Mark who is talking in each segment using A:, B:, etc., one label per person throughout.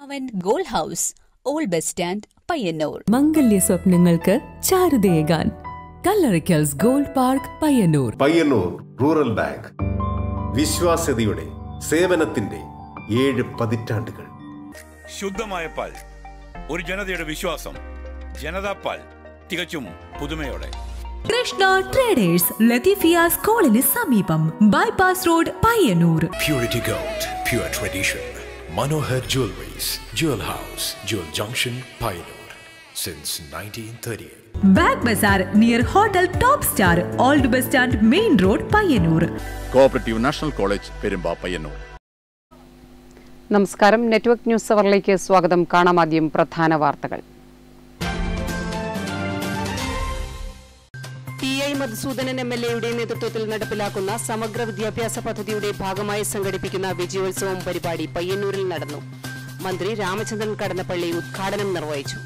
A: അവൻ gold house old bus stand Payyanur
B: മംഗല്യ സ്വപ്നങ്ങൾക്ക് ചാരുതയേകാൻ Kallarikkals gold park Payyanur
C: Payyanur rural bank വിശ്വാസ്യതയുടെ സേവനത്തിന്റെ ഏഴ് പതിറ്റാണ്ടുകൾ
D: ശുദ്ധമായ പാൽ ഒരു ജനതയുടെ വിശ്വാസം ജനതാ പാൽ തികച്ചും പുതുമയോടെ
B: കൃഷ്ണ ട്രേഡേഴ്സ് ലത്തീഫിയ സ്കൂളിന് സമീപം bypass road Payyanur
E: Purity Gold, pure tradition. Manohar Jewelries, Jewel House, Jewel Junction, Pioneer. Since 1938.
B: Bag bazaar near hotel top star old bus stand main road Payyanur
F: cooperative national college Perumba Payyanur
G: നമസ്കാരം നെറ്റ്വർക്ക് ന്യൂസ് അവറിലേക്ക് സ്വാഗതം കാണാം ആദ്യം പ്രധാന വാർത്തകൾ T I Madhusoodanan M L എയുടെ നേതൃത്വത്തിൽ നടപ്പിലാക്കുന്ന സമഗ്ര വിദ്യാഭ്യാസ പദ്ധതിയുടെ ഭാഗമായി സംഘടിപ്പിക്കുന്ന വിജയോത്സവം പരിപാടി പയ്യന്നൂരിൽ നടന്നു മന്ത്രി രാമചന്ദ്രൻ കടന്നപ്പള്ളി ഉദ്ഘാടനം നിർവഹിച്ചു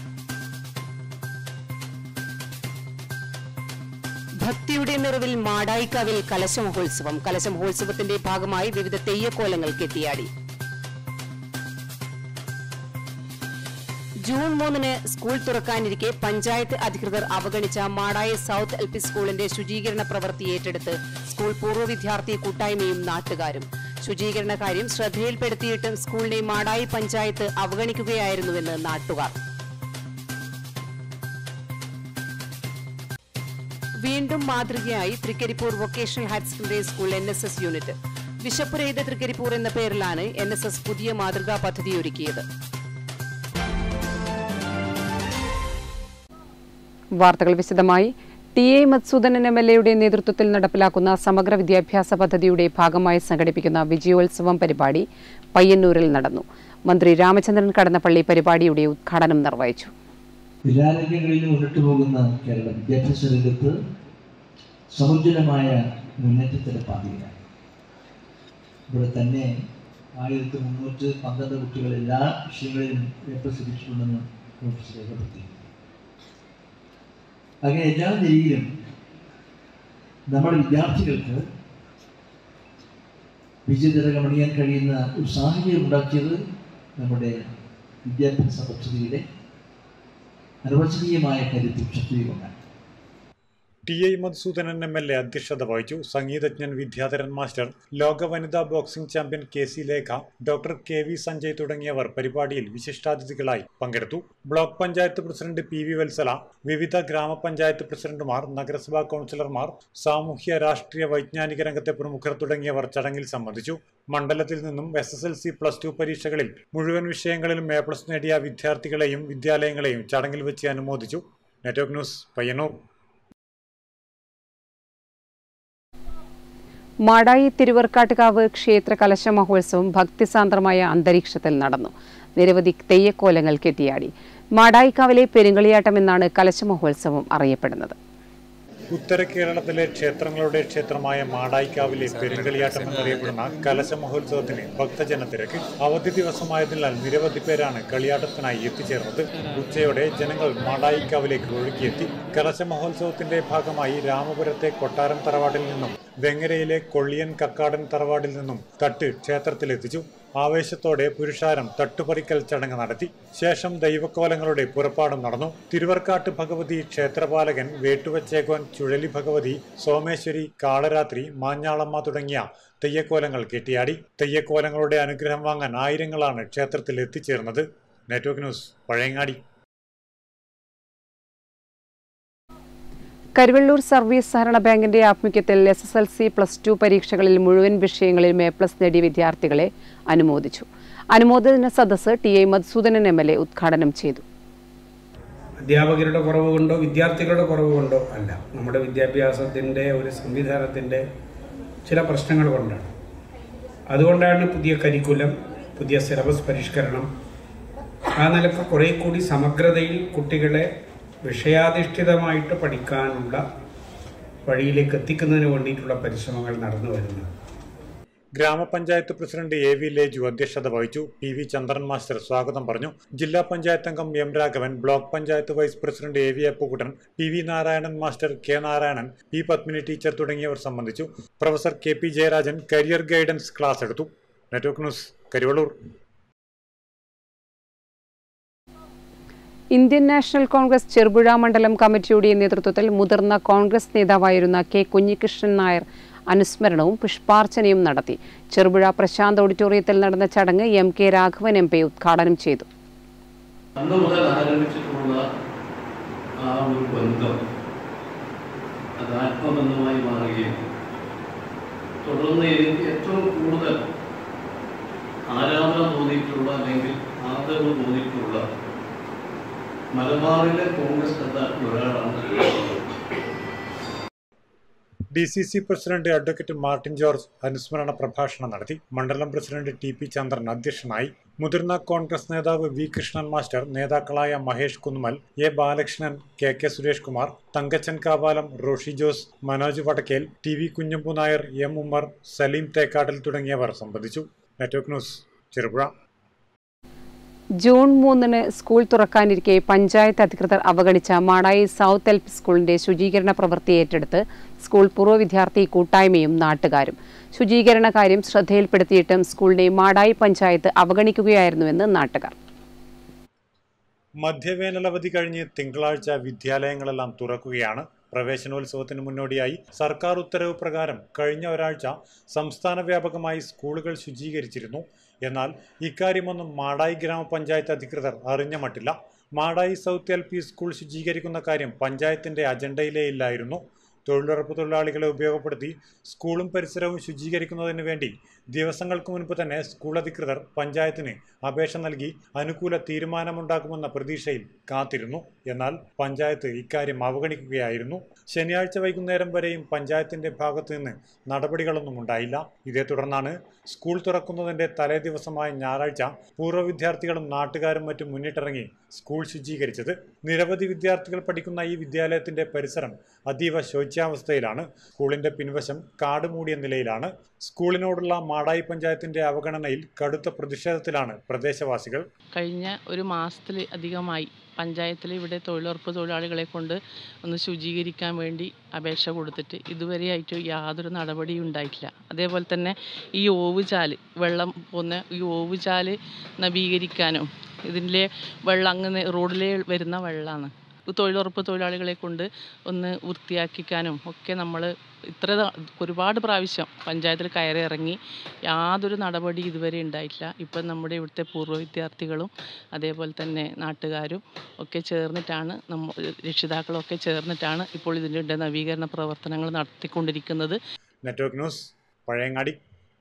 G: ഭക്തിയുടെ നിറവിൽ മാടായിക്കാവിൽ കലശമഹോത്സവം കലശമഹോത്സവത്തിന്റെ ഭാഗമായി വിവിധ തെയ്യക്കോലങ്ങൾ കെട്ടിയാടി ജൂൺ മൂന്നിന് സ്കൂൾ തുറക്കാനിരിക്കെ പഞ്ചായത്ത് അധികൃതർ അവഗണിച്ച മാടായി സൗത്ത് എൽ പി സ്കൂളിന്റെ ശുചീകരണ പ്രവൃത്തി ഏറ്റെടുത്ത് സ്കൂൾ പൂർവ്വ വിദ്യാർത്ഥി കൂട്ടായ്മയും നാട്ടുകാരും ശുചീകരണ കാര്യം ശ്രദ്ധയിൽപ്പെടുത്തിയിട്ടും സ്കൂളിനെ മാടായി പഞ്ചായത്ത് അവഗണിക്കുകയായിരുന്നുവെന്ന് നാട്ടുകാർ വീണ്ടും മാതൃകയായി Trikaripur vocational higher secondary school N S S unit വിശപ്പുരഹിത തൃക്കരിപ്പൂർ എന്ന പേരിലാണ് എൻ എസ് എസ് പുതിയ മാതൃകാ പദ്ധതി ഒരുക്കിയത് വാർത്തകൾ വിശദമായി T A Madhusoodanan M L എയുടെ നേതൃത്വത്തിൽ നടപ്പിലാക്കുന്ന സമഗ്ര വിദ്യാഭ്യാസ പദ്ധതിയുടെ ഭാഗമായി സംഘടിപ്പിക്കുന്ന വിജയോത്സവം പരിപാടി പയ്യന്നൂരിൽ നടന്നു മന്ത്രി രാമചന്ദ്രൻ കടന്നപ്പള്ളി പരിപാടിയുടെ ഉദ്ഘാടനം നിർവഹിച്ചു
H: വിദ്യാലയങ്ങളിൽ മുന്നിട്ട് പോകുന്ന കേരള വിദ്യാഭ്യാസ രംഗത്ത് സമുജ്വലമായ മുന്നേറ്റത്തിൻ്റെ പാതയിലാണ് ഇവിടെ തന്നെ ആയിരത്തി മുന്നൂറ്റി പന്ത്രണ്ട് കുട്ടികൾ എല്ലാ വിഷയങ്ങളിലും എ പ്ലസ് ലഭിച്ചിട്ടുണ്ടെന്ന് നോട്ടീസ് രേഖപ്പെടുത്തി അങ്ങനെ എല്ലാ നിലയിലും നമ്മുടെ വിദ്യാർത്ഥികൾക്ക് വിജയതിരകമണിയാൻ കഴിയുന്ന ഒരു സാഹചര്യം ഉണ്ടാക്കിയത് നമ്മുടെ വിദ്യാഭ്യാസ പദ്ധതിയുടെ അനിർവചനീയമായ കരുത്തും ശക്തിയും കൊണ്ടാണ്
I: T I Madhusoodanan M L A അധ്യക്ഷത വഹിച്ചു സംഗീതജ്ഞൻ വിദ്യാധരൻ മാസ്റ്റർ ലോക വനിതാ boxing champion K C Lekha doctor K V Sanjay തുടങ്ങിയവർ പരിപാടിയിൽ വിശിഷ്ടാതിഥികളായി പങ്കെടുത്തു block panchayat president P V Vatsala വിവിധ ഗ്രാമപഞ്ചായത്ത് പ്രസിഡന്റുമാർ നഗരസഭാ കൗൺസിലർമാർ സാമൂഹ്യ രാഷ്ട്രീയ വൈജ്ഞാനിക രംഗത്തെ പ്രമുഖർ തുടങ്ങിയവർ ചടങ്ങിൽ സംബന്ധിച്ചു മണ്ഡലത്തിൽ നിന്നും S S L C plus two പരീക്ഷകളിൽ മുഴുവൻ വിഷയങ്ങളിലും എ പ്ലസ് നേടിയ വിദ്യാർത്ഥികളെയും വിദ്യാലയങ്ങളെയും ചടങ്ങിൽ വെച്ച് അനുമോദിച്ചു നെറ്റ്വർക്ക് ന്യൂസ് പയ്യന്നൂർ
G: മാടായി തിരുവർക്കാട്ടുകാവ് ക്ഷേത്ര കലശ മഹോത്സവം ഭക്തിസാന്ദ്രമായ അന്തരീക്ഷത്തിൽ നടന്നു നിരവധി തെയ്യക്കോലങ്ങൾ കെട്ടിയാടി മാടായിക്കാവിലെ പെരുങ്കളിയാട്ടം എന്നാണ് കലശ മഹോത്സവം അറിയപ്പെടുന്നത്
I: ഉത്തര കേരളത്തിലെ ക്ഷേത്രങ്ങളുടെ ക്ഷേത്രമായ മാടായിക്കാവിലെ പെരുങ്കളിയാട്ടം എന്നറിയപ്പെടുന്ന കലശ മഹോത്സവത്തിന് ഭക്തജന തിരക്ക് അവധി ദിവസമായതിനാൽ നിരവധി പേരാണ് കളിയാട്ടത്തിനായി എത്തിച്ചേർന്നത് ഉച്ചയോടെ ജനങ്ങൾ മാടായിക്കാവിലേക്ക് ഒഴുകിയെത്തി കലശ മഹോത്സവത്തിന്റെ ഭാഗമായി രാമപുരത്തെ കൊട്ടാരം തറവാട്ടിൽ നിന്നും വെങ്ങരയിലെ കൊള്ളിയൻ കക്കാടൻ തറവാടിൽ നിന്നും തട്ട് ക്ഷേത്രത്തിലെത്തിച്ചു ആവേശത്തോടെ പുരുഷാരം തട്ടുപറിക്കൽ ചടങ്ങ് നടത്തി ശേഷം ദൈവക്കോലങ്ങളുടെ പുറപ്പാടും നടന്നു തിരുവർക്കാട്ട് ഭഗവതി ക്ഷേത്രപാലകൻ വേട്ടുവച്ചേകോൻ ചുഴലി ഭഗവതി സോമേശ്വരി കാളരാത്രി മാഞ്ഞാളമ്മ തുടങ്ങിയ തെയ്യക്കോലങ്ങൾ കെട്ടിയാടി തെയ്യക്കോലങ്ങളുടെ അനുഗ്രഹം വാങ്ങാൻ ആയിരങ്ങളാണ് ക്ഷേത്രത്തിൽ എത്തിച്ചേർന്നത് network news Pazhayangadi
G: Karuvallur service സഹകരണ ബാങ്കിന്റെ ആഭിമുഖ്യത്തിൽ S S L C plus two പരീക്ഷകളിൽ മുഴുവൻ വിഷയങ്ങളിലും എ പ്ലസ് നേടിയ വിദ്യാർത്ഥികളെ അനുമോദിച്ചു അനുമോദന സദസ്സ് T I Madhusoodanan M L A ഉദ്ഘാടനം ചെയ്തു
J: അധ്യാപകരുടെ കുറവ് കൊണ്ടോ വിദ്യാർത്ഥികളുടെ കുറവ് കൊണ്ടോ അല്ല നമ്മുടെ വിദ്യാഭ്യാസത്തിൻ്റെ ഒരു സംവിധാനത്തിൻ്റെ ചില പ്രശ്നങ്ങൾ കൊണ്ടാണ് അതുകൊണ്ടാണ് പുതിയ കരിക്കുലം പുതിയ സിലബസ് പരിഷ്കരണം ആ നിലക്ക് കുറേ കൂടി സമഗ്രതയിൽ കുട്ടികളെ വിഷയാധിഷ്ഠിതമായിട്ട് പഠിക്കാനുള്ള വഴിയിലേക്ക് എത്തിക്കുന്നതിന് വേണ്ടിയിട്ടുള്ള പരിശ്രമങ്ങൾ നടന്നു വരുന്നത്
I: ഗ്രാമപഞ്ചായത്ത് പ്രസിഡന്റ് എ വി ലേജു അധ്യക്ഷത വഹിച്ചു പി വി ചന്ദ്രൻ മാസ്റ്റർ സ്വാഗതം പറഞ്ഞു ജില്ലാ പഞ്ചായത്ത് അംഗം M Raghavan block panchayat vice president A V Appukuttan P V Narayanan master K Narayanan P Padmini teacher തുടങ്ങിയവർ സംബന്ധിച്ചു professor K P Jayarajan career guidance class എടുത്തു network news Karivellur
G: Indian National Congress Cherupuzha മണ്ഡലം കമ്മിറ്റിയുടെ നേതൃത്വത്തിൽ മുതിർന്ന കോൺഗ്രസ് നേതാവായിരുന്ന കെ കുഞ്ഞികൃഷ്ണൻ നായർ അനുസ്മരണവും പുഷ്പാർച്ചനയും നടത്തി ചെറുപുഴ പ്രശാന്ത് ഓഡിറ്റോറിയത്തിൽ നടന്ന ചടങ്ങ് M K Raghavan M P ഉദ്ഘാടനം ചെയ്തു
K: അന്ന് മുതൽ ആരംഭിച്ചിട്ടുള്ള ആ ഒരു ബന്ധം അത് ആത്മബന്ധമായി മാറുകയും തുടർന്ന് എനിക്ക് ഏറ്റവും കൂടുതൽ ആരാധന തോന്നിയിട്ടുള്ള അല്ലെങ്കിൽ ആദരവ് തോന്നിയിട്ടുള്ള മലബാറിലെ കോൺഗ്രസ് നേതാക്കൾ ഒരാളാണ്
I: D C C president advocate Martin George അനുസ്മരണ പ്രഭാഷണം നടത്തി മണ്ഡലം പ്രസിഡന്റ് ടി പി ചന്ദ്രൻ അധ്യക്ഷനായി മുതിർന്ന കോൺഗ്രസ് നേതാവ് വി കൃഷ്ണൻ മാസ്റ്റർ നേതാക്കളായ Mahesh Kunnumal A Balakrishnan K K Suresh Kumar Thankachan Kavalam Roshi Jose Manoj Vadakkel T V Kunhambu Nair M Ummer Saleem Thekkattil തുടങ്ങിയവർ സംബന്ധിച്ചു നെറ്റ്വർക്ക് ന്യൂസ് ചെറുപുഴ
G: ജൂൺ മൂന്നിന് സ്കൂൾ തുറക്കാനിരിക്കെ പഞ്ചായത്ത് അധികൃതർ അവഗണിച്ച മാടായി സൗത്ത് എൽ പി സ്കൂളിന്റെ ശുചീകരണ പ്രവൃത്തി ഏറ്റെടുത്ത് സ്കൂൾ പൂർവ്വ വിദ്യാർത്ഥി കൂട്ടായ്മയും നാട്ടുകാരും ശുചീകരണ കാര്യം ശ്രദ്ധയിൽപ്പെടുത്തിയിട്ടും സ്കൂളിനെ മാടായി പഞ്ചായത്ത് അവഗണിക്കുകയായിരുന്നുവെന്ന് നാട്ടുകാർ
I: മധ്യവേനലവധി കഴിഞ്ഞ് തിങ്കളാഴ്ച വിദ്യാലയങ്ങളെല്ലാം തുറക്കുകയാണ് പ്രവേശനോത്സവത്തിന് മുന്നോടിയായി സർക്കാർ ഉത്തരവ് പ്രകാരം കഴിഞ്ഞ ഒരാഴ്ച സംസ്ഥാന വ്യാപകമായി സ്കൂളുകൾ ശുചീകരിച്ചിരുന്നു എന്നാൽ ഇക്കാര്യമൊന്നും മാടായി ഗ്രാമപഞ്ചായത്ത് അധികൃതർ അറിഞ്ഞ മട്ടില്ല Madayi south L P school ശുചീകരിക്കുന്ന കാര്യം പഞ്ചായത്തിന്റെ അജണ്ടയിലേ ഇല്ലായിരുന്നു തൊഴിലുറപ്പ് തൊഴിലാളികളെ ഉപയോഗപ്പെടുത്തി സ്കൂളും പരിസരവും ശുചീകരിക്കുന്നതിന് വേണ്ടി ദിവസങ്ങൾക്ക് മുൻപ് തന്നെ സ്കൂൾ അധികൃതർ പഞ്ചായത്തിന് അപേക്ഷ നൽകി അനുകൂല തീരുമാനമുണ്ടാക്കുമെന്ന പ്രതീക്ഷയിൽ കാത്തിരുന്നു എന്നാൽ പഞ്ചായത്ത് ഇക്കാര്യം അവഗണിക്കുകയായിരുന്നു ശനിയാഴ്ച വൈകുന്നേരം വരെയും പഞ്ചായത്തിന്റെ ഭാഗത്തു നിന്ന് നടപടികളൊന്നും ഉണ്ടായില്ല ഇതേ തുടർന്നാണ് സ്കൂൾ തുറക്കുന്നതിന്റെ തലേ ദിവസമായ ഞായറാഴ്ച പൂർവ്വ വിദ്യാർത്ഥികളും നാട്ടുകാരും മറ്റും മുന്നിട്ടിറങ്ങി സ്കൂൾ ശുചീകരിച്ചത് നിരവധി വിദ്യാർത്ഥികൾ പഠിക്കുന്ന ഈ വിദ്യാലയത്തിന്റെ പരിസരം അതീവ ശോച്യാവസ്ഥയിലാണ് സ്കൂളിന്റെ പിൻവശം കാട് മൂടിയ നിലയിലാണ് സ്കൂളിനോടുള്ള മാടായി പഞ്ചായത്തിന്റെ അവഗണനയിൽ കടുത്ത പ്രതിഷേധത്തിലാണ് പ്രദേശവാസികൾ
L: കഴിഞ്ഞ ഒരു മാസത്തിൽ അധികമായി പഞ്ചായത്തിൽ ഇവിടെ തൊഴിലുറപ്പ് തൊഴിലാളികളെ കൊണ്ട് ഒന്ന് ശുചീകരിക്കാൻ വേണ്ടി അപേക്ഷ കൊടുത്തിട്ട് ഇതുവരെയായിട്ട് യാതൊരു നടപടിയും ഉണ്ടായിട്ടില്ല അതേപോലെ തന്നെ ഈ ഓവുചാല് വെള്ളം പോകുന്ന ഈ ഓവുചാല് നവീകരിക്കാനും ഇതിലെ വെള്ളം അങ്ങനെ റോഡിലെ വരുന്ന വെള്ളമാണ് തൊഴിലുറപ്പ് തൊഴിലാളികളെ കൊണ്ട് ഒന്ന് വൃത്തിയാക്കിക്കാനും ഒക്കെ നമ്മൾ ഇത്ര ത- ഒരുപാട് പ്രാവശ്യം പഞ്ചായത്തിൽ കയറി ഇറങ്ങി യാതൊരു നടപടി ഇതുവരെ ഉണ്ടായിട്ടില്ല ഇപ്പം നമ്മുടെ ഇവിടുത്തെ പൂർവ്വ വിദ്യാർത്ഥികളും അതേപോലെ തന്നെ നാട്ടുകാരും ഒക്കെ ചേർന്നിട്ടാണ് നമ്മ രക്ഷിതാക്കളൊക്കെ ചേർന്നിട്ടാണ് ഇപ്പോൾ ഇതിൻ്റെ നവീകരണ പ്രവർത്തനങ്ങൾ നടത്തിക്കൊണ്ടിരിക്കുന്നത്
I: network news Pazhayangadi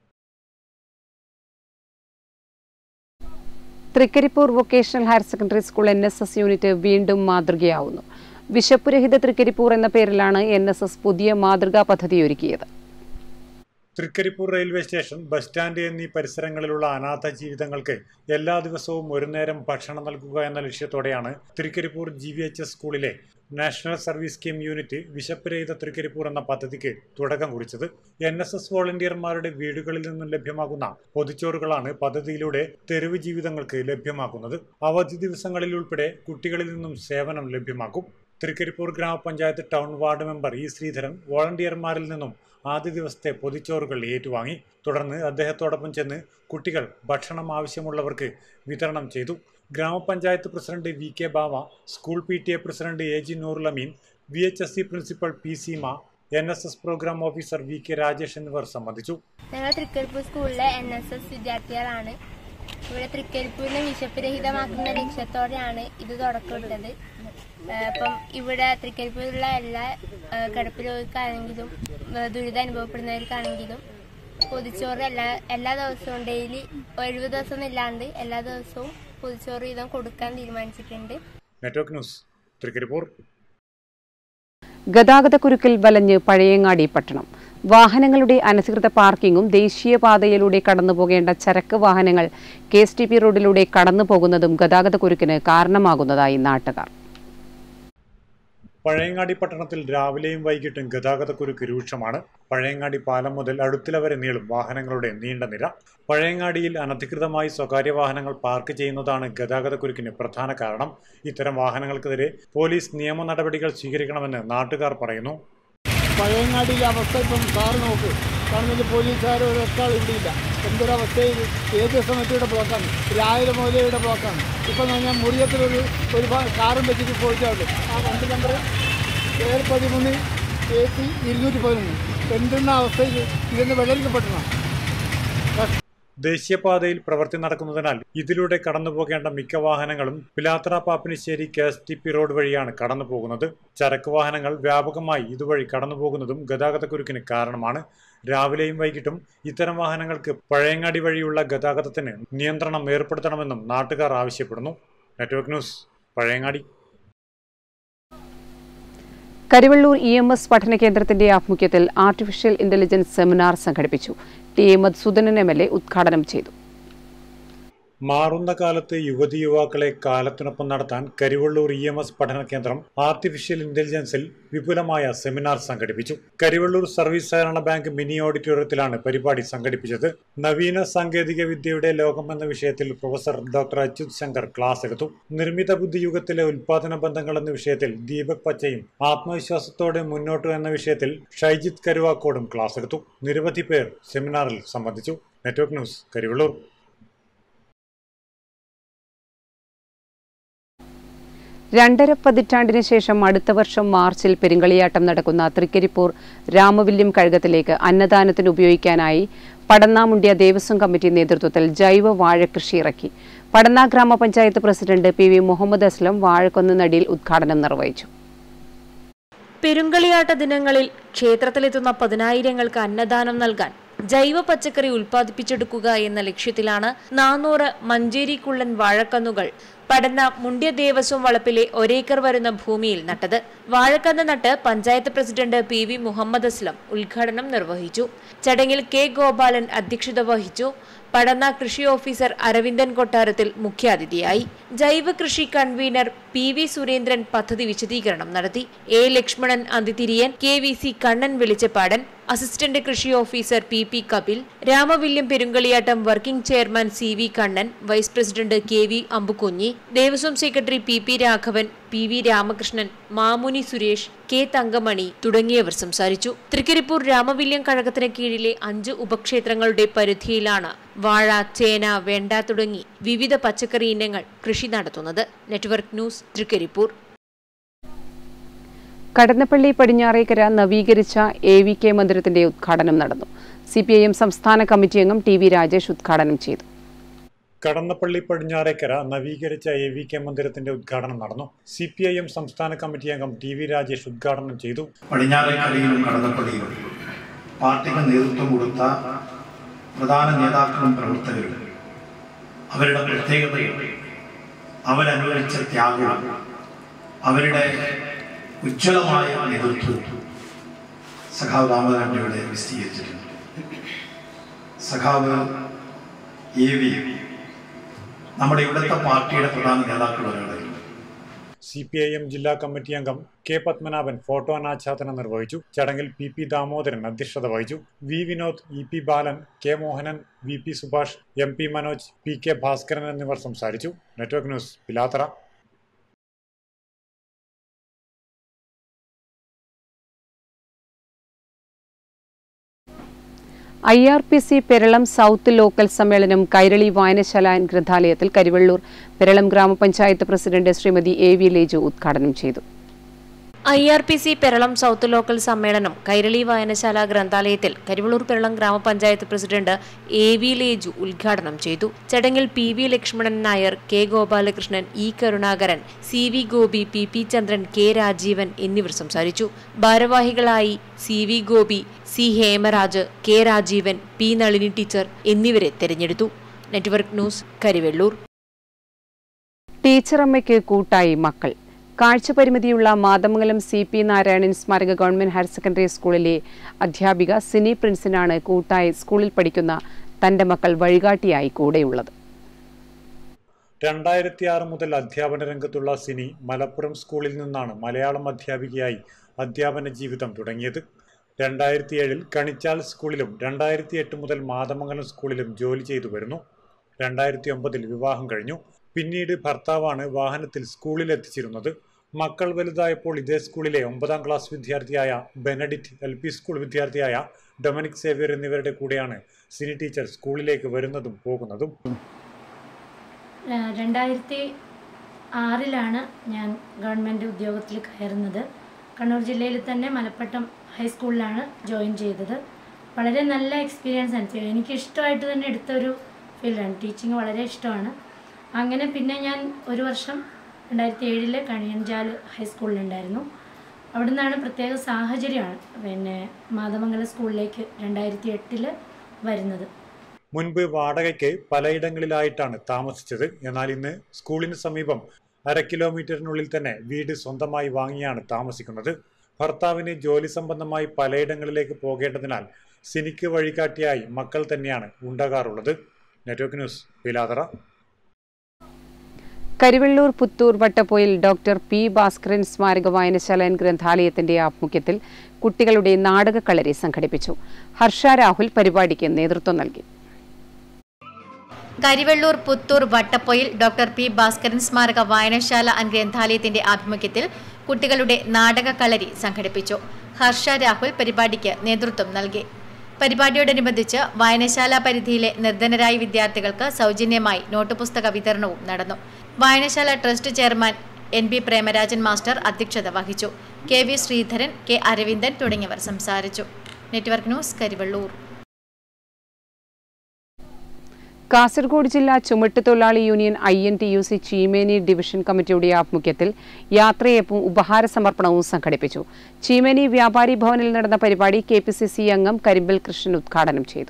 G: Trikaripur vocational higher secondary school N S S unit വീണ്ടും മാതൃകയാവുന്നു വിശപ്പുരഹിത തൃക്കരിപ്പൂർ എന്ന പേരിലാണ് എൻ എസ് എസ് പുതിയ മാതൃകാ പദ്ധതി ഒരുക്കിയത്
I: Trikaripur railway station bus stand എന്നീ പരിസരങ്ങളിലുള്ള അനാഥ ജീവിതങ്ങൾക്ക് എല്ലാ ദിവസവും ഒരു നേരം ഭക്ഷണം നൽകുക എന്ന ലക്ഷ്യത്തോടെയാണ് Trikaripur G V H S സ്കൂളിലെ നാഷണൽ സർവീസ് സ്കീം യൂണിറ്റ് വിശപ്പുരഹിത തൃക്കരിപ്പൂർ എന്ന പദ്ധതിക്ക് തുടക്കം കുറിച്ചത് എൻ എസ് എസ് വോളണ്ടിയർമാരുടെ വീടുകളിൽ നിന്നും ലഭ്യമാകുന്ന പൊതിച്ചോറുകളാണ് പദ്ധതിയിലൂടെ തെരുവ് ജീവിതങ്ങൾക്ക് ലഭ്യമാക്കുന്നത് അവധി ദിവസങ്ങളിൽ ഉൾപ്പെടെ കുട്ടികളിൽ നിന്നും സേവനം ലഭ്യമാക്കും തൃക്കരിപ്പൂർ ഗ്രാമപഞ്ചായത്ത് town ward member E Sreedharan വോളണ്ടിയർമാരിൽ നിന്നും ആദ്യ ദിവസത്തെ പൊതിച്ചോറുകൾ ഏറ്റുവാങ്ങി തുടർന്ന് അദ്ദേഹത്തോടൊപ്പം ചെന്ന് കുട്ടികൾ ഭക്ഷണം ആവശ്യമുള്ളവർക്ക് വിതരണം ചെയ്തു ഗ്രാമപഞ്ചായത്ത് president V K Bava school P T A president A G Noorulameen V H S C principal P Seema N S S programme officer V K Rajesh എന്നിവർ സംബന്ധിച്ചു
M: ഞങ്ങൾ തൃക്കരിപ്പൂർ സ്കൂളിലെ എൻ എസ് എസ് വിദ്യാർത്ഥികളാണ് ഇവിടെ തൃക്കരിപ്പൂരിനെ വിശപ്പ് രഹിതമാക്കുന്ന ലക്ഷ്യത്തോടെയാണ് ഇത് തുടക്കമിട്ടത് ഏഹ് അപ്പം ഇവിടെ തൃക്കരിപ്പൂരിലുള്ള എല്ലാ ഏഹ് കിടപ്പ് രോഗിക്കാണെങ്കിലും ഏഹ് ദുരിതം അനുഭവപ്പെടുന്നവർക്കാണെങ്കിലും പൊതിച്ചോറ് എല്ലാ എല്ലാ ദിവസവും ഡെയിലി ഒഴിവ് ദിവസം ഇല്ലാണ്ട് എല്ലാ ദിവസവും പൊതിച്ചോറ് വീതം കൊടുക്കാൻ തീരുമാനിച്ചിട്ടുണ്ട്
I: നെറ്റ്വർക്ക് ന്യൂസ് തൃക്കരിപ്പൂർ
G: ഗതാഗതക്കുരുക്കിൽ വലഞ്ഞ് പഴയങ്ങാടി പട്ടണം വാഹനങ്ങളുടെ അനധികൃത പാർക്കിങ്ങും ദേശീയപാതയിലൂടെ കടന്നുപോകേണ്ട ചരക്ക് വാഹനങ്ങൾ കെ എസ് ടി പി റോഡിലൂടെ കടന്നുപോകുന്നതും ഗതാഗതക്കുരുക്കിന് കാരണമാകുന്നതായി നാട്ടുകാർ
I: പഴയങ്ങാടി പട്ടണത്തിൽ രാവിലെയും വൈകിട്ടും ഗതാഗതക്കുരുക്ക് രൂക്ഷമാണ് പഴയങ്ങാടി പാലം മുതൽ അടുത്തില വരെ നീളും വാഹനങ്ങളുടെ നീണ്ട നിര പഴയങ്ങാടിയിൽ അനധികൃതമായി സ്വകാര്യ വാഹനങ്ങൾ പാർക്ക് ചെയ്യുന്നതാണ് ഗതാഗതക്കുരുക്കിന് പ്രധാന കാരണം ഇത്തരം വാഹനങ്ങൾക്കെതിരെ പോലീസ് നിയമ നടപടികൾ സ്വീകരിക്കണമെന്ന് നാട്ടുകാർ പറയുന്നു
N: പഴയങ്ങാടിയിലെ അവസ്ഥ ഇപ്പം സാറ് നോക്ക് കാരണം പോലീസുകാരോ ഒരാൾ ഇവിടെ ഇല്ല എന്തൊരവസ്ഥയിൽ ഏത് ദിവസം ഇവിടെ ബ്ലോക്കാണ് രാവിലെ മുതലേ ഇവിടെ ബ്ലോക്കാണ് ഇപ്പം ഞാൻ മുറിയത്തിലൊരു ഒരു ഭാ- കാറും വെച്ചിട്ട് പോയിട്ടുണ്ട് ആ വണ്ടി നമ്പർ ഏഴ് പതിമൂന്ന് എ പി ഇരുന്നൂറ്റി പതിനൊന്ന് എന്തെന്ന അവസ്ഥയിൽ ഇതിന് വെള്ളരിക്കപ്പെട്ടതാണ്
I: ദേശീയപാതയിൽ പ്രവൃത്തി നടക്കുന്നതിനാൽ ഇതിലൂടെ കടന്നു പോകേണ്ട മിക്ക വാഹനങ്ങളും Pilathara Pappinisseri K S T P road വഴിയാണ് കടന്നു പോകുന്നത് ചരക്ക് വാഹനങ്ങൾ വ്യാപകമായി ഇതുവഴി കടന്നു പോകുന്നതും ഗതാഗതക്കുരുക്കിന് കാരണമാണ് രാവിലെയും വൈകിട്ടും ഇത്തരം വാഹനങ്ങൾക്ക് പഴയങ്ങാടി വഴിയുള്ള ഗതാഗതത്തിന് നിയന്ത്രണം ഏർപ്പെടുത്തണമെന്നും നാട്ടുകാർ ആവശ്യപ്പെടുന്നു network news Pazhayangadi
G: Karivellur E M S പഠന കേന്ദ്രത്തിന്റെ ആഭിമുഖ്യത്തിൽ ആർട്ടിഫിഷ്യൽ ഇന്റലിജൻസ് സെമിനാർ സംഘടിപ്പിച്ചു T A Madhusoodanan M L A ഉദ്ഘാടനം ചെയ്തു
I: മാറുന്ന കാലത്ത് യുവതി യുവാക്കളെ കാലത്തിനൊപ്പം നടത്താൻ കരിവള്ളൂർ ഇ എം എസ് പഠന കേന്ദ്രം ആർട്ടിഫിഷ്യൽ ഇന്റലിജൻസിൽ വിപുലമായ സെമിനാർ സംഘടിപ്പിച്ചു കരിവള്ളൂർ സർവീസ് സഹകരണ ബാങ്ക് മിനി ഓഡിറ്റോറിയത്തിലാണ് പരിപാടി സംഘടിപ്പിച്ചത് നവീന സാങ്കേതിക വിദ്യയുടെ ലോകം എന്ന വിഷയത്തിൽ professor doctor Achyuth Shankar class എടുത്തു നിർമ്മിത ബുദ്ധി യുഗത്തിലെ ഉൽപാദന ബന്ധങ്ങൾ എന്ന വിഷയത്തിൽ ദീപക് പച്ചയും ആത്മവിശ്വാസത്തോടെ മുന്നോട്ട് എന്ന വിഷയത്തിൽ ഷൈജിത്ത് കരുവാക്കോടും ക്ലാസ് എടുത്തു നിരവധി പേർ സെമിനാറിൽ സംബന്ധിച്ചു നെറ്റ്വർക്ക് ന്യൂസ് കരിവള്ളൂർ
G: രണ്ടര പതിറ്റാണ്ടിന് ശേഷം അടുത്ത വർഷം മാർച്ചിൽ പെരുങ്കളിയാട്ടം നടക്കുന്ന തൃക്കരിപ്പൂർ രാമവില്യം കഴകത്തിലേക്ക് അന്നദാനത്തിന് ഉപയോഗിക്കാനായി പടന്നാമുണ്ടിയ ദേവസ്വം കമ്മിറ്റി നേതൃത്വത്തിൽ ജൈവ വാഴകൃഷി ഇറക്കി പടന്ന ഗ്രാമപഞ്ചായത്ത് president P V Muhammad Aslam വാഴക്കൊന്ന് നടിയിൽ ഉദ്ഘാടനം നിർവഹിച്ചു
O: പെരുങ്കളിയാട്ട ദിനങ്ങളിൽ ക്ഷേത്രത്തിലെത്തുന്ന പതിനായിരങ്ങൾക്ക് അന്നദാനം നൽകാൻ ജൈവ പച്ചക്കറി ഉൽപ്പാദിപ്പിച്ചെടുക്കുക എന്ന ലക്ഷ്യത്തിലാണ് നാനൂറ് മഞ്ചേരിക്കുള്ളൻ വാഴക്കന്നുകൾ പടന്ന മുണ്ട്യ ദേവസ്വം വളപ്പിലെ ഒരേക്കർ വരുന്ന ഭൂമിയിൽ നട്ടത് വാഴക്കന്ന് നട്ട് panchayat president P V Muhammad Aslam ഉദ്ഘാടനം നിർവഹിച്ചു ചടങ്ങിൽ കെ ഗോപാലൻ അധ്യക്ഷത വഹിച്ചു പടന്ന കൃഷി ഓഫീസർ അരവിന്ദൻ കൊട്ടാരത്തിൽ മുഖ്യാതിഥിയായി ജൈവ കൃഷി കൺവീനർ പി വി സുരേന്ദ്രൻ പദ്ധതി വിശദീകരണം നടത്തി A Lakshmanan Anthithiriyan K V C Kannan Velichappadan assistant കൃഷി officer P P Kapil Ramavilyam Perumkaliyattam working chairman C V Kannan vice president K V Ambukunhi ദേവസ്വം secretary P P Raghavan P V Ramakrishnan Mamuni Suresh K Thankamani തുടങ്ങിയവർ സംസാരിച്ചു തൃക്കരിപ്പൂർ രാമവില്യം കഴകത്തിന് കീഴിലെ അഞ്ച് ഉപക്ഷേത്രങ്ങളുടെ പരിധിയിലാണ് വാഴ ചേന വെണ്ട തുടങ്ങി വിവിധ പച്ചക്കറി ഇനങ്ങൾ കൃഷി നടത്തുന്നത് നെറ്റ്വർക്ക് ന്യൂസ് തൃക്കരിപ്പൂർ
G: കടന്നപ്പള്ളി പടിഞ്ഞാറേക്കര നവീകരിച്ച എ വി കെ മന്ദിരത്തിന്റെ ഉദ്ഘാടനം നടന്നു സി പി ഐ എം സംസ്ഥാന കമ്മിറ്റി അംഗം ടി വി രാജേഷ് ഉദ്ഘാടനം ചെയ്തു
I: കടന്നപ്പള്ളി പടിഞ്ഞാറേക്കര നവീകരിച്ച എ വി കെ മന്ദിരത്തിന്റെ ഉദ്ഘാടനം നടന്നു സി പി ഐ എം സംസ്ഥാന കമ്മിറ്റി അംഗം ടി വി രാജേഷ് ഉദ്ഘാടനം ചെയ്തു
P: പടിഞ്ഞാറേക്കരയിലും കടന്നപ്പള്ളിയിലും പാർട്ടിക്ക് നേതൃത്വം കൊടുത്ത പ്രധാന നേതാക്കളും പ്രവർത്തകരും അവരുടെ പ്രത്യേകതയും അവരനുഭവിച്ച ത്യാഗവും അവരുടെ ഉജ്ജ്വലമായ നേതൃത്വവും സഖാവ് രാമചന്ദ്രയുടെ വിശദീകരിച്ചിട്ടുണ്ട് സഖാവ് എ വി നമ്മുടെ ഇവിടുത്തെ പാർട്ടിയുടെ പ്രധാന നേതാക്കൾ ഒരാളായിരുന്നു
I: സി പി ഐ എം ജില്ലാ കമ്മിറ്റി അംഗം കെ പത്മനാഭൻ ഫോട്ടോ അനാച്ഛാദനം നിർവഹിച്ചു ചടങ്ങിൽ പി പി ദാമോദരൻ അധ്യക്ഷത വഹിച്ചു V Vinod E P Balan K Mohanan V P Subhash M P Manoj P K Bhaskaran എന്നിവർ സംസാരിച്ചു network news Pilathara
G: I R P C Peralam south local സമ്മേളനം കൈരളി വായനശാല ഗ്രന്ഥാലയത്തിൽ കരിവള്ളൂർ പെരളം ഗ്രാമപഞ്ചായത്ത് president Shrimati A V Leju ഉദ്ഘാടനം ചെയ്തു
O: I R P C Peralam south local സമ്മേളനം കൈരളി വായനശാല ഗ്രന്ഥാലയത്തിൽ കരിവള്ളൂർ പെരളം ഗ്രാമപഞ്ചായത്ത് പ്രസിഡന്റ് എ വി ലേജു ഉദ്ഘാടനം ചെയ്തു ചടങ്ങിൽ P V Lakshmanan Nair K Gopalakrishnan E Karunakaran C V Gopi P P Chandran K Rajeevan എന്നിവർ സംസാരിച്ചു ഭാരവാഹികളായി C V Gopi C Hemaraj K Rajeevan P Nalini teacher എന്നിവരെ തെരഞ്ഞെടുത്തു നെറ്റ്വർക്ക് ന്യൂസ് കരിവെള്ളൂർ
G: ടീച്ചറമ്മയ്ക്ക് കൂട്ടായി മക്കൾ കാഴ്ചപരിമിതിയുള്ള മാതമംഗലം സി പി നാരായണൻ സ്മാരക ഗവൺമെന്റ് ഹയർ സെക്കൻഡറി സ്കൂളിലെ അധ്യാപിക സിനി പ്രിൻസിനാണ് കൂട്ടായി സ്കൂളിൽ പഠിക്കുന്ന തന്റെ മക്കൾ വഴികാട്ടിയായി കൂടെയുള്ളത്
I: രണ്ടായിരത്തി ആറ് മുതൽ അധ്യാപന രംഗത്തുള്ള സിനി മലപ്പുറം സ്കൂളിൽ നിന്നാണ് മലയാളം അധ്യാപികയായി അധ്യാപന ജീവിതം തുടങ്ങിയത് രണ്ടായിരത്തി ഏഴിൽ കണിച്ചാൽ സ്കൂളിലും രണ്ടായിരത്തി എട്ട് മുതൽ മാതമംഗലം സ്കൂളിലും ജോലി ചെയ്തു വരുന്നു രണ്ടായിരത്തി ഒമ്പതിൽ വിവാഹം കഴിഞ്ഞു പിന്നീട് ഭർത്താവാണ് വാഹനത്തിൽ സ്കൂളിൽ എത്തിച്ചിരുന്നത് മക്കൾ വലുതായപ്പോൾ ഇതേ സ്കൂളിലെ ഒമ്പതാം ക്ലാസ് വിദ്യാർത്ഥിയായ ബെനഡിറ്റ് എൽ പി സ്കൂൾ വിദ്യാർത്ഥിയായ ഡൊമിനിക് സേവ്യർ എന്നിവരുടെ കൂടെയാണ് സിനി ടീച്ചർ സ്കൂളിലേക്ക് വരുന്നതും പോകുന്നതും
Q: രണ്ടായിരത്തി ആറിലാണ് ഞാൻ ഗവൺമെൻറ് ഉദ്യോഗത്തിൽ കയറുന്നത് കണ്ണൂർ ജില്ലയിൽ തന്നെ മലപ്പട്ടം ഹൈസ്കൂളിലാണ് ജോയിൻ ചെയ്തത് വളരെ നല്ല എക്സ്പീരിയൻസ് ആണ് എനിക്ക് ഇഷ്ടമായിട്ട് തന്നെ എടുത്തൊരു ഫീൽഡാണ് ടീച്ചിങ് വളരെ ഇഷ്ടമാണ് അങ്ങനെ പിന്നെ ഞാൻ ഒരു വർഷം രണ്ടായിരത്തി ഏഴില് കണിയഞ്ചാൽ ഹൈസ്കൂളിലുണ്ടായിരുന്നു അവിടെ നിന്നാണ് പ്രത്യേക സാഹചര്യമാണ് പിന്നെ മാതമംഗലം സ്കൂളിലേക്ക് രണ്ടായിരത്തി എട്ടില് വരുന്നത്
I: മുൻപ് വാടകയ്ക്ക് പലയിടങ്ങളിലായിട്ടാണ് താമസിച്ചത് എന്നാൽ ഇന്ന് സ്കൂളിന് സമീപം അര കിലോമീറ്ററിനുള്ളിൽ തന്നെ വീട് സ്വന്തമായി വാങ്ങിയാണ് താമസിക്കുന്നത് ഭർത്താവിന് ജോലി സംബന്ധമായി പലയിടങ്ങളിലേക്ക് പോകേണ്ടതിനാൽ സിനിക്ക് വഴികാട്ടിയായി മക്കൾ തന്നെയാണ് ഉണ്ടാകാറുള്ളത് network news Pilathara
G: Karivellur Puthur Vattappoyil doctor P Bhaskaran സ്മാരക വായനശാല ഗ്രന്ഥാലയത്തിന്റെ ആഭിമുഖ്യത്തിൽ കുട്ടികളുടെ നാടകക്കളരി സംഘടിപ്പിച്ചു ഹർഷ രാഹുൽ പരിപാടിക്ക് നേതൃത്വം നൽകി
R: കരിവെള്ളൂർ പുത്തൂർ വട്ടപ്പൊയിൽ ഡോക്ടർ പി ഭാസ്കരൻ സ്മാരക വായനശാല ആൻഡ് ഗ്രന്ഥാലയത്തിന്റെ ആഭിമുഖ്യത്തിൽ കുട്ടികളുടെ നാടകക്കളരി സംഘടിപ്പിച്ചു ഹർഷ രാഹുൽ പരിപാടിക്ക് നേതൃത്വം നൽകി പരിപാടിയോടനുബന്ധിച്ച് വായനശാല പരിധിയിലെ നിർധനരായ വിദ്യാർത്ഥികൾക്ക് സൗജന്യമായി നോട്ടുപുസ്തക വിതരണവും നടന്നു വായനശാല trust chairman N B Premarajan master അധ്യക്ഷത വഹിച്ചു K V Sreedharan K Aravindan തുടങ്ങിയവർ സംസാരിച്ചു നെറ്റ്വർക്ക് ന്യൂസ് കരിവെള്ളൂർ
G: കാസർഗോഡ് ജില്ലാ ചുമട്ടുതൊഴിലാളി union I N T U C Cheemeni division കമ്മിറ്റിയുടെ ആഭിമുഖ്യത്തിൽ യാത്രയപ്പും ഉപഹാര സമർപ്പണവും സംഘടിപ്പിച്ചു ചീമേനി വ്യാപാരി ഭവനിൽ നടന്ന പരിപാടി കെ പി സി സി അംഗം കരിമ്പിൽ കൃഷ്ണൻ ഉദ്ഘാടനം ചെയ്തു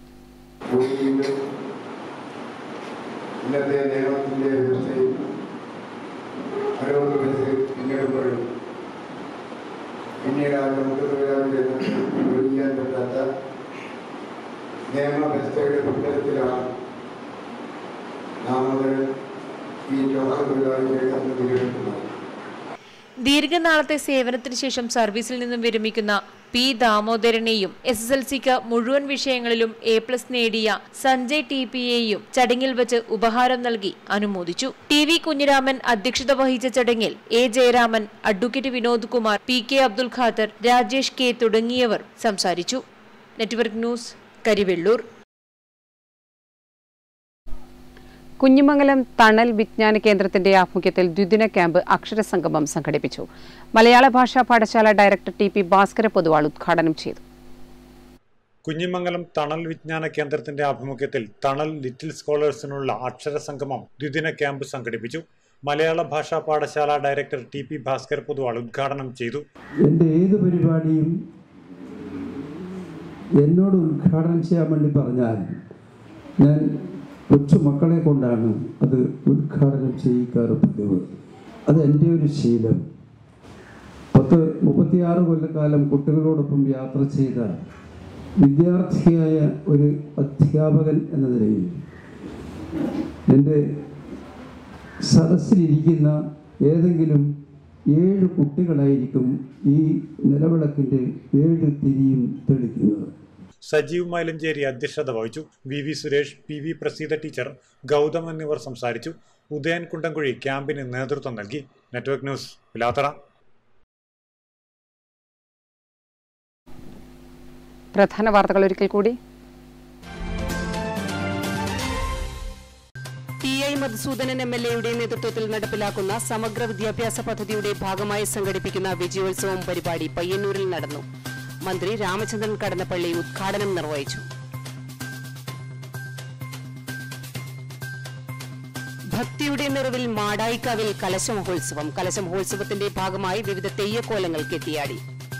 S: ഇന്നത്തെ നിയമത്തിന്റെ വ്യവസ്ഥയിൽ അറുപത് വയസ്സ് പിന്നിടുമ്പോഴും പിന്നീട് ആ നമുക്ക് ഒഴിയാൻ പറ്റാത്ത നിയമവ്യവസ്ഥയുടെ പിൻബലത്തിലാണ് നാം മുതൽ ഈ ലോക തൊഴിലാളികളെ അന്ന് നിലനിൽക്കുന്നത്
O: ദീർഘനാളത്തെ സേവനത്തിന് ശേഷം സർവീസിൽ നിന്നും വിരമിക്കുന്ന പി ദാമോദരനെയും എസ് എസ് എൽ സിക്ക് മുഴുവൻ വിഷയങ്ങളിലും എ പ്ലസ് നേടിയ സഞ്ജയ് ടി പി എയും ചടങ്ങിൽ വെച്ച് ഉപഹാരം നൽകി അനുമോദിച്ചു ടി വി കുഞ്ഞിരാമൻ അധ്യക്ഷത വഹിച്ച ചടങ്ങിൽ A Jayaraman advocate Vinod Kumar P K Abdul Khader Rajesh K തുടങ്ങിയവർ സംസാരിച്ചു നെറ്റ്വർക്ക് ന്യൂസ് കരിവെള്ളൂർ
G: കുഞ്ഞിമംഗലം തണൽ വിജ്ഞാന കേന്ദ്രത്തിന്റെ ആഭിമുഖ്യത്തിൽ ദ്വിദിന ക്യാമ്പ് അക്ഷരസംഗമം സംഘടിപ്പിച്ചു മലയാള ഭാഷാ പാഠശാല director T P Bhaskara Poduval ഉദ്ഘാടനം ചെയ്തു
I: കുഞ്ഞിമംഗലം തണൽ വിജ്ഞാന കേന്ദ്രത്തിന്റെ ആഭിമുഖ്യത്തിൽ തണൽ ലിറ്റിൽ സ്കോളേഴ്സിനുള്ള അക്ഷര സംഗമം ദ്വിദിന ക്യാമ്പ് സംഘടിപ്പിച്ചു മലയാള ഭാഷാ പാഠശാല director T P Bhaskar Poduval ഉദ്ഘാടനം ചെയ്തു
T: എൻ്റെ ഏത് പരിപാടിയും എന്നോട് ഉദ്ഘാടനം ചെയ്യാൻ വേണ്ടി പറഞ്ഞാൽ ഞാൻ കൊച്ചു മക്കളെ കൊണ്ടാണ് അത് ഉദ്ഘാടനം ചെയ്യിക്കാറ് പതിവ് അത് എൻ്റെ ഒരു ശീലം പത്ത് മുപ്പത്തിയാറ് കൊല്ലക്കാലം കുട്ടികളോടൊപ്പം യാത്ര ചെയ്ത വിദ്യാർത്ഥിയായ ഒരു അധ്യാപകൻ എന്ന നിലയിൽ എൻ്റെ സദസ്സിലിരിക്കുന്ന ഏതെങ്കിലും ഏഴ് കുട്ടികളായിരിക്കും ഈ നിലവിളക്കിൻ്റെ ഏഴ് തിരിയും തെളിക്കുന്നത്
I: സജീവ് മൈലഞ്ചേരി അധ്യക്ഷത വഹിച്ചു V V Suresh P V Praseetha teacher Gautham എന്നിവർ സംസാരിച്ചു ഉദയൻ കുണ്ടംകുഴി ക്യാമ്പിന് നേതൃത്വം നൽകി നെറ്റ്വർക്ക് ന്യൂസ് പിലാത്തറ
G: പ്രധാന വാർത്തകൾ ഒരിക്കൽ കൂടി T I Madhusoodanan M L എയുടെ നേതൃത്വത്തിൽ നടപ്പിലാക്കുന്ന സമഗ്ര വിദ്യാഭ്യാസ പദ്ധതിയുടെ ഭാഗമായി സംഘടിപ്പിക്കുന്ന വിജയോത്സവം പരിപാടി പയ്യന്നൂരിൽ നടന്നു മന്ത്രി രാമചന്ദ്രൻ കടന്നപ്പള്ളി ഉദ്ഘാടനം നിർവഹിച്ചു ഭക്തിയുടെ നിറവിൽ മാടായിക്കാവിൽ കലശ മഹോത്സവം കലശ മഹോത്സവത്തിന്റെ ഭാഗമായി വിവിധ തെയ്യക്കോലങ്ങൾ കെട്ടിയാടി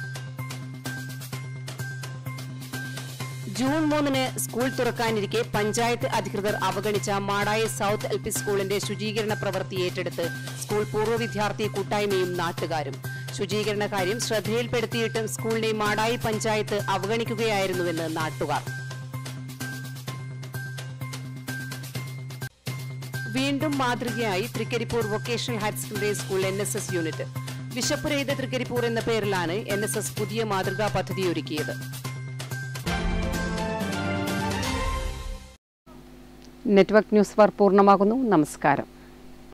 G: ജൂൺ മൂന്നിന് സ്കൂൾ തുറക്കാനിരിക്കെ പഞ്ചായത്ത് അധികൃതർ അവഗണിച്ച മാടായ സൗത്ത് എൽ പി സ്കൂളിന്റെ ശുചീകരണ പ്രവൃത്തി ഏറ്റെടുത്ത് സ്കൂൾ പൂർവ്വ വിദ്യാർത്ഥി കൂട്ടായ്മയും നാട്ടുകാരും ശുചീകരണ കാര്യം ശ്രദ്ധയിൽപ്പെടുത്തിയിട്ടും സ്കൂളിനെ മാടായി പഞ്ചായത്ത് അവഗണിക്കുകയായിരുന്നുവെന്ന് നാട്ടുകാർ വീണ്ടും മാതൃകയായി Trikaripur vocational higher secondary school N S S unit വിശപ്പുരഹിത തൃക്കരിപ്പൂർ എന്ന പേരിലാണ് എൻ എസ് എസ് പുതിയ മാതൃകാ പദ്ധതി ഒരുക്കിയത് നെറ്റ്വർക്ക് ന്യൂസ് വർ പൂർണ്ണമാകുന്നു നമസ്കാരം